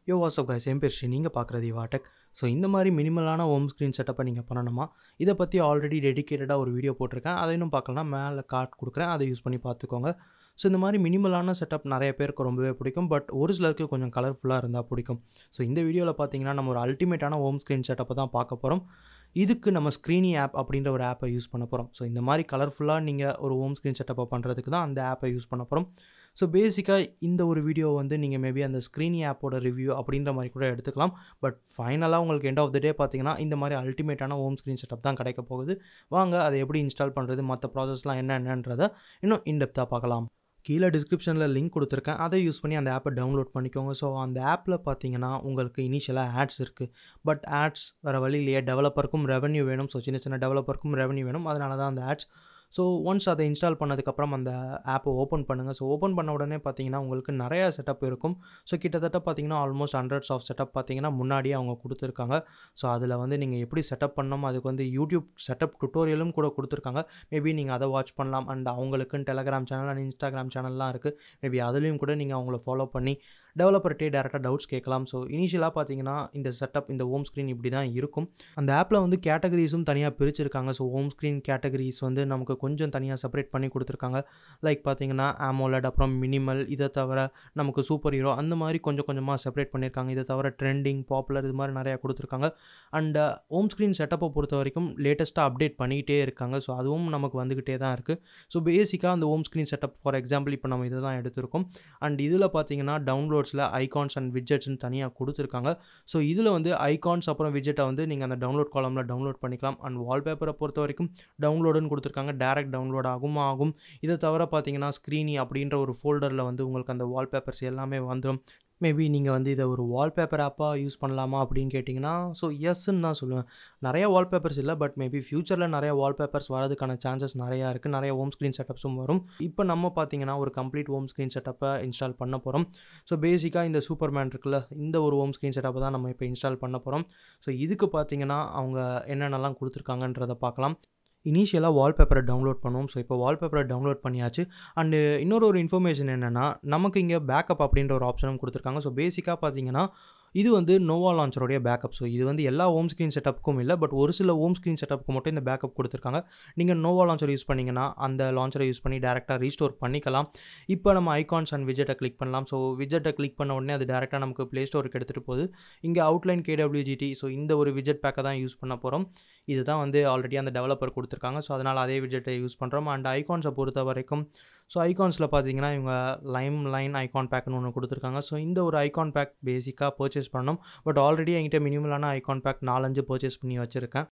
யோ WhatsApp guys என் பேர் ஸ்ரீ நீங்கள் பார்க்குறது இவாடெக் ஸோ இந்த மாதிரி மினிமலான ஹோம் ஸ்க்ரீன் செட்டப்பை நீங்கள் பண்ணணுமா இதை பற்றி ஆல்ரெடி டெடிகேட்டடாக ஒரு வீடியோ போட்டிருக்கேன் அதை இன்னும் பார்க்கலாம் மேலே கார்ட் கொடுக்குறேன் அதை யூஸ் பண்ணி பார்த்துக்கோங்க ஸோ இந்த மாதிரி மினிமலான செட்டப் நிறைய பேருக்கு ரொம்பவே பிடிக்கும் பட் ஒரு சிலருக்கு கொஞ்சம் கலர்ஃபுல்லாக இருந்தால் பிடிக்கும் ஸோ இந்த வீடியோவில் பார்த்தீங்கன்னா நம்ம ஒரு அல்டிமேட்டான ஹோம் ஸ்க்ரீன் செட்டப்பை தான் பார்க்க போகிறோம் இதுக்கு நம்ம ஸ்க்ரீனி ஆப் அப்படின்ற ஒரு ஆப்பை யூஸ் பண்ண போகிறோம் ஸோ இந்த மாதிரி கலர்ஃபுல்லாக நீங்கள் ஒரு ஹோம் ஸ்க்ரீன் செட்டப்பை பண்ணுறதுக்கு தான் அந்த ஆப்பை யூஸ் பண்ண போகிறோம் ஸோ பேசிக்காக இந்த ஒரு வீடியோ வந்து நீங்கள் மேபி அந்த ஸ்க்ரீனி ஆப்போட ரிவ்யூ அப்படின்ற மாதிரி கூட எடுத்துக்கலாம் பட் ஃபைனலாக உங்களுக்கு எண்ட் ஆஃப் த டே பார்த்தீங்கன்னா இந்த மாதிரி அல்டிமேட்டான ஹோம் ஸ்க்ரீன் செட்டப் தான் கிடைக்க போகுது வாங்க அதை எப்படி இன்ஸ்டால் பண்ணுறது மற்ற ப்ராசஸ்லாம் என்னென்னன்றதை இன்னும் இன்டெப்த்தாக பார்க்கலாம் கீழே டிஸ்கிரிப்ஷனில் லிங்க் கொடுத்துருக்கேன் அதை யூஸ் பண்ணி அந்த ஆப்பை டவுன்லோட் பண்ணிக்கோங்க ஸோ அந்த ஆப்பில் பார்த்தீங்கன்னா உங்களுக்கு இனிஷியலாக ஆட்ஸ் இருக்குது பட் ஆட்ஸ் வேறு வழி இல்லையே டெவலப்பருக்கும் ரெவன்யூ வேணும் ஸோ சின்ன சின்ன டெவலப்பருக்கும் ரெவன்யூ வேணும் அதனால தான் அந்த ஆட்ஸ் ஸோ ஒன்ஸ் அதை இன்ஸ்டால் பண்ணதுக்கப்புறம் அந்த ஆப்பை ஓப்பன் பண்ணுங்கள் ஸோ ஓப்பன் பண்ண உடனே பார்த்தீங்கன்னா உங்களுக்கு நிறையா செட்டப் இருக்கும் ஸோ கிட்டத்தட்ட பார்த்தீங்கன்னா ஆல்மோஸ்ட் ஹண்ட்ரட்ஸ் ஆஃப் செட்டப் பார்த்தீங்கன்னா முன்னாடியே அவங்க கொடுத்துருக்காங்க ஸோ அதில் வந்து நீங்கள் எப்படி செட்டப் பண்ணணும் அதுக்கு வந்து யூடியூப் செட்டப் டுட்டோரியலும் கூட கொடுத்துருக்காங்க மேபி நீங்கள் அதை வாட்ச் பண்ணலாம் அண்ட் அவங்களுக்குன்னு டெலகிராம் சேனல் அண்ட் இன்ஸ்டாகிராம் சேனல்லாம் இருக்குது மேபி அதுலேயும் கூட நீங்கள் அவங்கள ஃபாலோ பண்ணி டெவலப்பர்கிட்டே டேரெக்டாக டவுட்ஸ் கேட்கலாம் ஸோ இனிஷியலாக பார்த்தீங்கன்னா இந்த செட்டப் இந்த ஹோம் ஸ்க்ரீன் இப்படி தான் இருக்கும் அந்த ஆப்பில் வந்து கேட்டகரிஸும் தனியாக பிரிச்சிருக்காங்க ஸோ ஹோம் ஸ்க்ரீன் கேட்டகரிஸ் வந்து நமக்கு கொஞ்சம் தனியாக செப்பரேட் பண்ணி கொடுத்துருக்காங்க லைக் பார்த்தீங்கன்னா ஆமோலட் அப்புறம் மினிமல் இதை தவிர நமக்கு சூப்பர் ஹீரோ அந்த மாதிரி கொஞ்சம் கொஞ்சமாக செப்பரேட் பண்ணியிருக்காங்க இதை தவிர ட்ரெண்டிங் பாப்புலர் இது மாதிரி நிறையா கொடுத்துருக்காங்க அண்ட் ஹோம் ஸ்க்ரீன் செட்டப்பை பொறுத்த வரைக்கும் லேட்டஸ்ட்டாக அப்டேட் பண்ணிக்கிட்டே இருக்காங்க ஸோ அதுவும் நமக்கு வந்துக்கிட்டே தான் இருக்குது ஸோ பேசிக்காக அந்த home screen setup for example இப்போ நம்ம இதை தான் எடுத்திருக்கோம் அண்ட் இதில் பார்த்தீங்கன்னா டவுன்லோட்ஸில் ஐகான்ஸ் அண்ட் விஜெட்ஸ்னு தனியாக கொடுத்துருக்காங்க ஸோ இதில் வந்து ஐகான்ஸ் அப்புறம் விஜெட்டை வந்து நீங்கள் அந்த டவுன்லோட் காலமில் டவுன்லோட் பண்ணிக்கலாம் அண்ட் வால்பேப்பரை பொறுத்த வரைக்கும் டவுன்லோடுன்னு கொடுத்துருக்காங்க டேரக்ட் டவுன்லோட் ஆகும் ஆகும் இதை தவிர பார்த்தீங்கன்னா ஸ்க்ரீனி அப்படின்ற ஒரு ஃபோல்டரில் வந்து உங்களுக்கு அந்த வால்பேப்பர்ஸ் எல்லாமே வந்துடும் மேபி நீங்கள் வந்து இதை ஒரு வால்பேப்பர் ஆப்பாக யூஸ் பண்ணலாமா அப்படின்னு கேட்டிங்கன்னா ஸோ எஸ்ன்னு தான் சொல்லுவேன் நிறைய வால்பேப்பர்ஸ் இல்லை பட் மேபி ஃப்யூச்சரில் நிறைய வால்பேப்பர்ஸ் வரதுக்கான சான்சஸ் நிறையா இருக்குது நிறைய ஹோம் ஸ்க்ரீன் செட்டப்ஸும் வரும் இப்போ நம்ம பார்த்தீங்கன்னா ஒரு கம்ப்ளீட் ஹோம் ஸ்க்ரீன் செட்டப்பை இன்ஸ்டால் பண்ண போகிறோம் ஸோ பேசிக்காக இந்த சூப்பர்மேன் இருக்குல்ல இந்த ஒரு ஹோம் ஸ்க்ரீன் செட்டப்பை தான் நம்ம இப்போ இன்ஸ்டால் பண்ண போகிறோம் ஸோ இதுக்கு பார்த்தீங்கன்னா அவங்க என்னென்னலாம் கொடுத்துருக்காங்கன்றதை பார்க்கலாம் இனிஷியலாக வால்பேப்பரை டவுன்லோட் பண்ணுவோம் ஸோ இப்போ வால்பேப்பரை டவுன்லோட் பண்ணியாச்சு அண்டு இன்னொரு ஒரு இன்ஃபர்மேஷன் என்னென்னா நமக்கு இங்கே பேக்கப் அப்படின்ற ஒரு ஆப்ஷனும் கொடுத்துருக்காங்க ஸோ பேசிக்காக பார்த்தீங்கன்னா இது வந்து நோவா லான்ச்சருடைய பேக்கப் ஸோ இது வந்து எல்லா ஹோம் ஸ்க்ரீன் செட்டப்புக்கும் இல்லை பட் ஒரு சில ஹோம் ஸ்க்ரீன் செட்டப்புக்கு மட்டும் இந்த பேக்கப் கொடுத்துருக்காங்க நீங்கள் நோவா லான்ச்சர் யூஸ் பண்ணிங்கன்னா அந்த லான்ச்சரை யூஸ் பண்ணி டேரெக்டாக ரீஸ்டோர் பண்ணிக்கலாம் இப்போ நம்ம ஐகான்ஸ் அண்ட் விஜெட்டை கிளிக் பண்ணலாம் ஸோ விஜெட்டை கிளிக் பண்ண உடனே அது டேரெக்டாக நமக்கு ப்ளே ஸ்டோருக்கு எடுத்துகிட்டு போகுது இங்கே அவுட்லைன் கேடபிள்யூஜிடி ஸோ இந்த ஒரு விஜெட் பேக்கை தான் யூஸ் பண்ண போகிறோம் இதுதான் வந்து ஆல்ரெடி அந்த டெவலப்பர் கொடுத்துருக்காங்க ஸோ அதனால் அதே விஜெட்டை யூஸ் பண்ணுறோம் அண்ட் ஐகான்ஸை பொறுத்த வரைக்கும் ஸோ ஐகான்ஸில் பார்த்தீங்கன்னா இவங்க லைம் லைன் ஐகான் பேக்னு ஒன்று கொடுத்துருக்காங்க ஸோ இந்த ஒரு ஐகான் பேக் பேசிக்காக பர்ச்சேஸ் பண்ணணும் பட் ஆல்ரெடி என்கிட்ட மினிமலான ஐகான் பேக் நாலஞ்சு பர்ச்சேஸ் பண்ணி வச்சுருக்கேன்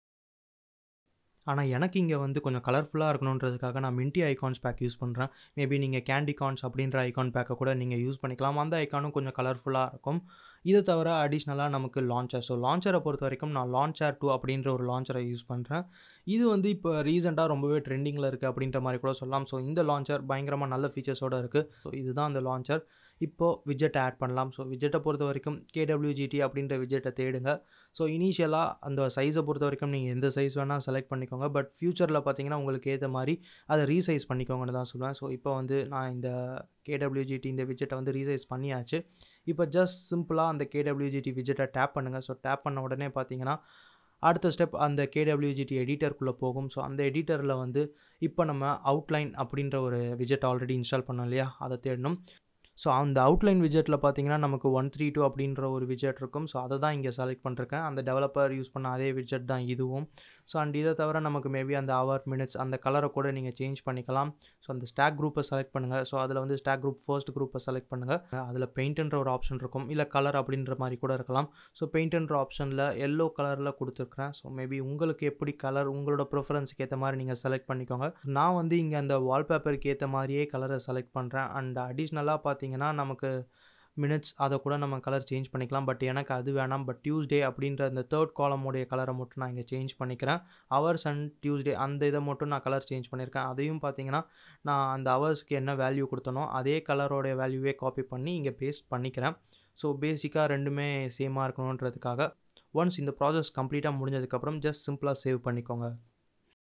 ஆனால் எனக்கு இங்கே வந்து கொஞ்சம் கலர்ஃபுல்லாக இருக்கணுன்றதுக்காக நான் மின்டி ஐகான்ஸ் பேக் யூஸ் பண்ணுறேன் மேபி நீங்கள் கேண்டி கான்ஸ் அப்படின்ற ஐகான் பேக்கை கூட நீங்கள் யூஸ் பண்ணிக்கலாம் அந்த ஐக்கானும் கொஞ்சம் கலர்ஃபுல்லாக இருக்கும் இதை தவிர அடிஷ்னலாக நமக்கு லான்ச்சர் ஸோ லான்ச்சரை பொறுத்த வரைக்கும் நான் லான்ச்சர் டூ அப்படின்ற ஒரு லான்ச்சரை யூஸ் பண்ணுறேன் இது வந்து இப்போ ரீசெண்டாக ரொம்பவே ட்ரெண்டிங்கில் இருக்குது அப்படின்ற மாதிரி கூட சொல்லலாம் ஸோ இந்த லான்ச்சர் பயங்கரமாக நல்ல ஃபீச்சர்ஸோடு இருக்குது ஸோ இதுதான் அந்த லான்ச்சர் இப்போது விஜெட் ஆட் பண்ணலாம் ஸோ விஜெட்டை பொறுத்த வரைக்கும் கேடபிள்யூஜிடி அப்படின்ற விஜெட்டை தேடுங்க ஸோ இனிஷியலாக அந்த சைஸை பொறுத்த வரைக்கும் நீங்கள் எந்த சைஸ் வேணால் செலக்ட் பண்ணிக்கோங்க பட் ஃப்யூச்சரில் பார்த்தீங்கன்னா உங்களுக்கு ஏற்ற மாதிரி அதை ரீசைஸ் பண்ணிக்கோங்கன்னு தான் சொல்லுவேன் ஸோ இப்போ வந்து நான் இந்த கேடபிள்யூஜிடி இந்த விஜெட்டை வந்து ரீசைஸ் பண்ணியாச்சு இப்போ ஜஸ்ட் சிம்பிளாக அந்த கேடபிள்யூஜிடி விஜெட்டை டேப் பண்ணுங்கள் ஸோ டேப் பண்ண உடனே பார்த்தீங்கன்னா அடுத்த ஸ்டெப் அந்த கேடபிள்யூஜிடி எடிட்டருக்குள்ளே போகும் ஸோ அந்த எடிட்டரில் வந்து இப்போ நம்ம அவுட்லைன் அப்படின்ற ஒரு விஜெட் ஆல்ரெடி இன்ஸ்டால் பண்ணோம் இல்லையா அதை தேடணும் ஸோ அந்த அவுட்லைன் விஜெட்டில் பார்த்தீங்கன்னா நமக்கு ஒன் த்ரீ டூ அப்படின்ற ஒரு விஜெட் இருக்கும் ஸோ அதை தான் இங்கே செலக்ட் பண்ணிருக்கேன் அந்த டெவலப்பர் யூஸ் பண்ண அதே விஜெட் தான் இதுவும் ஸோ அண்ட் இதை தவிர நமக்கு மேபி அந்த ஹவர் மினிட்ஸ் அந்த கலரை கூட நீங்கள் சேஞ்ச் பண்ணிக்கலாம் ஸோ அந்த ஸ்டாக் குரூப்பை செலக்ட் பண்ணுங்கள் ஸோ அதில் வந்து ஸ்டாக் குரூப் ஃபர்ஸ்ட் குரூப்பை செலக்ட் பண்ணுங்கள் அதில் பெயிண்ட்ன்ற ஒரு ஆப்ஷன் இருக்கும் இல்லை கலர் அப்படின்ற மாதிரி கூட இருக்கலாம் ஸோ பெயிண்ட்ன்ற ஆப்ஷனில் எல்லோ கலரில் கொடுத்துருக்குறேன் ஸோ மேபி உங்களுக்கு எப்படி கலர் உங்களோட ப்ரிஃபரன்ஸுக்கு ஏற்ற மாதிரி நீங்கள் செலக்ட் பண்ணிக்கோங்க நான் வந்து இங்கே அந்த வால்பேப்பருக்கு ஏற்ற மாதிரியே கலரை செலக்ட் பண்ணுறேன் அண்ட் அடிஷ்னலாக பார்த்தீங்கன்னா நமக்கு மினிட்ஸ் அதை கூட நம்ம கலர் சேஞ்ச் பண்ணிக்கலாம் பட் எனக்கு அது வேணாம் பட் டியூஸ்டே அப்படின்ற அந்த தேர்ட் காலமுடைய கலரை மட்டும் நான் இங்கே சேஞ்ச் பண்ணிக்கிறேன் ஹவர்ஸ் அண்ட் டியூஸ்டே அந்த இதை மட்டும் நான் கலர் சேஞ்ச் பண்ணியிருக்கேன் அதையும் பார்த்தீங்கன்னா நான் அந்த ஹவர்ஸ்க்கு என்ன வேல்யூ கொடுத்தனோ அதே கலரோடைய வேல்யூவே காப்பி பண்ணி இங்கே பேஸ்ட் பண்ணிக்கிறேன் ஸோ பேசிக்காக ரெண்டுமே சேமாக இருக்கணுன்றதுக்காக ஒன்ஸ் இந்த ப்ராசஸ் கம்ப்ளீட்டாக முடிஞ்சதுக்கப்புறம் ஜஸ்ட் சிம்பிளாக சேவ் பண்ணிக்கோங்க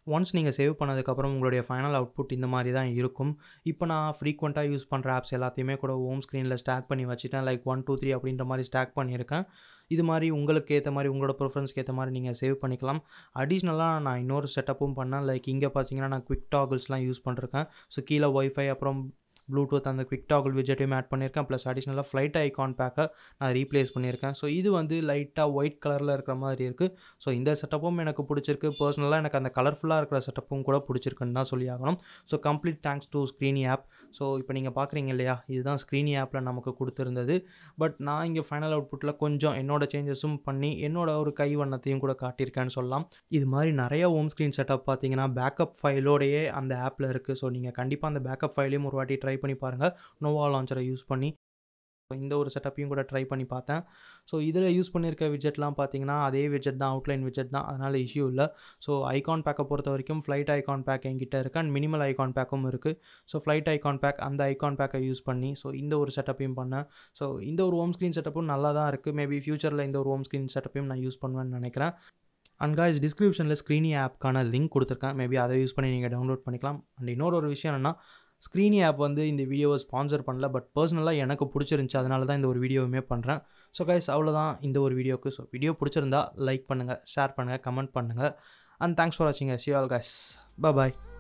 ஒன்ஸ் நீங்கள் சேவ் பண்ணதுக்கப்புறம் உங்களுடைய ஃபைனல் அவுட்புட் இந்த மாதிரி தான் இருக்கும் இப்போ நான் ஃப்ரீக்வெண்ட்டாக யூஸ் பண்ணுற ஆப்ஸ் எல்லாத்தையுமே கூட ஹோம் ஸ்க்ரீனில் ஸ்டாக் பண்ணி வச்சுட்டேன் லைக் ஒன் டூ த்ரீ அப்படின்ற மாதிரி ஸ்டாக் பண்ணியிருக்கேன் இது மாதிரி உங்களுக்கு ஏற்ற மாதிரி உங்களோட ப்ரிஃபரன்ஸ்க்கு ஏற்ற மாதிரி நீங்கள் சேவ் பண்ணிக்கலாம் அடிஷ்னலாக நான் இன்னொரு செட்டப்பும் பண்ணேன் லைக் இங்கே பார்த்தீங்கன்னா நான் குவிக் டாகிள்ஸ்லாம் யூஸ் பண்ணிருக்கேன் ஸோ கீழே ஒய்ஃபை அப்புறம் ப்ளூடூத் அந்த குவிக் டாகுல் விஜெட்டையும் ஆட் பண்ணியிருக்கேன் ப்ளஸ் அடிஷ்னலாக ஃப்ளைட் ஐகான் பேக்கை நான் ரீப்ளேஸ் பண்ணியிருக்கேன் ஸோ இது வந்து லைட்டாக ஒயிட் கலரில் இருக்கிற மாதிரி இருக்குது ஸோ இந்த செட்டப்பும் எனக்கு பிடிச்சிருக்கு பர்சனலாக எனக்கு அந்த கலர்ஃபுல்லாக இருக்கிற செட்டப்பும் கூட பிடிச்சிருக்குன்னு தான் சொல்லி ஆகணும் so complete thanks to Screeny app so இப்போ நீங்கள் பார்க்குறீங்க இல்லையா இதுதான் ஸ்க்ரீனி ஆப்பில் நமக்கு கொடுத்துருந்தது பட் நான் இங்கே ஃபைனல் அவுட்புட்டில் கொஞ்சம் என்னோட சேஞ்சஸும் பண்ணி என்னோட ஒரு கை வண்ணத்தையும் கூட காட்டியிருக்கேன்னு சொல்லலாம் இது மாதிரி நிறைய ஹோம் ஸ்க்ரீன் செட்டப் பார்த்தீங்கன்னா பேக்கப் ஃபைலோடையே அந்த ஆப்பில் இருக்குது ஸோ நீங்கள் கண்டிப்பாக அந்த பேக்கப் ஃபைலையும் ஒரு வாட்டி ட்ரை பண்ணி பாருங்கள் நோவா லான்ச்சரை யூஸ் பண்ணி இந்த ஒரு செட்டப்பையும் கூட ட்ரை பண்ணி பார்த்தேன் ஸோ இதில் யூஸ் பண்ணியிருக்க விஜெட்லாம் பார்த்தீங்கன்னா அதே விஜெட் தான் அவுட்லைன் விஜெட் தான் அதனால் இஷ்யூ இல்லை ஸோ ஐகான் பேக்கை பொறுத்த வரைக்கும் ஃப்ளைட் ஐகான் பேக் என்கிட்ட இருக்குது அண்ட் மினிமல் ஐகான் பேக்கும் இருக்குது ஸோ ஃப்ளைட் ஐகான் பேக் அந்த ஐகான் பேக்கை யூஸ் பண்ணி ஸோ இந்த ஒரு செட்டப்பையும் பண்ணேன் ஸோ இந்த ஒரு ஹோம் ஸ்க்ரீன் செட்டப்பும் நல்லா தான் இருக்குது மேபி ஃப்யூச்சரில் இந்த ஒரு ஹோம் ஸ்க்ரீன் செட்டப்பையும் நான் யூஸ் பண்ணுவேன்னு நினைக்கிறேன் அண்ட் காய்ஸ் டிஸ்கிரிப்ஷனில் ஸ்க்ரீனி ஆப்க்கான லிங்க் கொடுத்துருக்கேன் மேபி அதை யூஸ் பண்ணி நீங்கள் டவுன்லோட் பண்ணிக்கலாம் அண்ட் இன்னொரு ஒரு விஷயம் என்னென்னா ஸ்க்ரீனி ஆப் வந்து இந்த வீடியோவை ஸ்பான்சர் பண்ணல பட் பர்சனலாக எனக்கு பிடிச்சிருந்துச்சி அதனால தான் இந்த ஒரு வீடியோவுமே பண்ணுறேன் ஸோ கைஸ் அவ்வளோதான் இந்த ஒரு வீடியோக்கு ஸோ வீடியோ பிடிச்சிருந்தா லைக் பண்ணுங்கள் ஷேர் பண்ணுங்கள் கமெண்ட் பண்ணுங்கள் அண்ட் தேங்க்ஸ் ஃபார் வாட்சிங் சி ஆல் கைஸ் பாய்